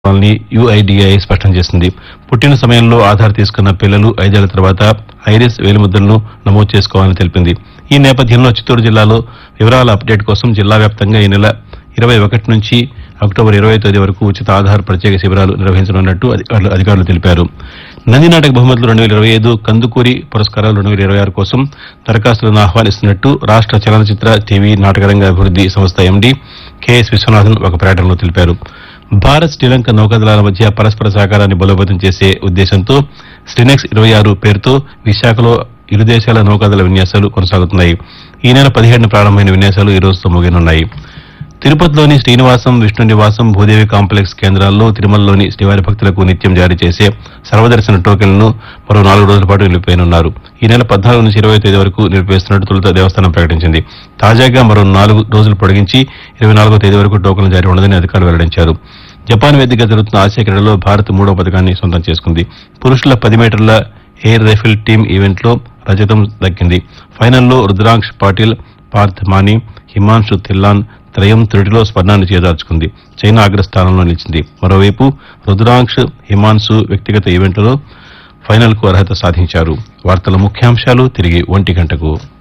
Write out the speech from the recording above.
కావాలని యుఐడిఐ స్పష్టం చేసింది పుట్టిన సమయంలో ఆధార్ తీసుకున్న పిల్లలు ఐదేళ్ల తర్వాత ఐరిస్ వేలిముద్రలను నమోదు చేసుకోవాలని తెలిపింది ఈ నేపథ్యంలో చిత్తూరు జిల్లాలో వివరాల అప్డేట్ కోసం జిల్లా వ్యాప్తంగా ఈ నెల ఇరవై ఒకటి నుంచి అక్టోబర్ ఇరవై తేదీ వరకు ఉచిత ఆధార్ ప్రత్యేక శిబిరాలు నిర్వహించనున్నట్టు అధికారులు అధికారులు తెలిపారు నంది నాటక బహుమతులు రెండు వేల ఇరవై ఐదు కందుకూరి పురస్కారాలు రెండు వేల ఇరవై ఆరు కోసం దరఖాస్తులను ఆహ్వానిస్తున్నట్టు రాష్ట్ర చలనచిత్ర టీవీ నాటకరంగ అభివృద్ది సంస్థ ఎండీ కెఎస్ విశ్వనాథన్ ఒక ప్రకటనలో తెలిపారు భారత్ శ్రీలంక నౌకాదళాల మధ్య పరస్పర సహకారాన్ని బలోపేతం చేసే ఉద్దేశంతో శ్రీనెక్స్ ఇరవై ఆరు పేరుతో విశాఖలో ఇరు దేశాల నౌకాదళ విన్యాసాలు కొనసాగుతున్నాయి ఈ నెల పదిహేడున ప్రారంభమైన విన్యాసాలు ఈ రోజుతో ముగియనున్నాయి తిరుపతిలోని శ్రీనివాసం విష్ణు నివాసం భూదేవి కాంప్లెక్స్ కేంద్రాల్లో తిరుమలలోని శ్రీవారి భక్తులకు నిత్యం జారీ చేసే సర్వదర్శన టోకెన్లను మరో నాలుగు రోజుల పాటు నిలిపివేయనున్నారు ఈ నెల పద్నాలుగు నుంచి ఇరవై తేదీ వరకు నిలిపివేస్తున్నట్టు తొలుత దేవస్థానం ప్రకటించింది తాజాగా మరో నాలుగు రోజులు పొడిగించి ఇరవై నాలుగో తేదీ వరకు టోకెన్లు జారీ ఉండదని అధికారులు వెల్లడించారు జపాన్ వేదికగా జరుగుతున్న ఆసియా క్రీడలో భారత్ మూడో పథకాన్ని సొంతం చేసుకుంది పురుషుల పది మీటర్ల ఎయిర్ రైఫిల్ టీం ఈవెంట్లో రజతం దక్కింది ఫైనల్లో రుద్రాంక్ష్ పాటిల్ పార్థ్ మాని హిమాంశు థిల్లాన్ త్రయం త్రుటిలో స్వర్ణాన్ని చేదార్చుకుంది చైనా అగ్రస్థానంలో నిలిచింది మరోవైపు రుద్రాంక్ష్ హిమాన్సు వ్యక్తిగత ఈవెంట్లో ఫైనల్కు అర్హత సాధించారు వార్తల ముఖ్యాంశాలు తిరిగి ఒంటి గంటకు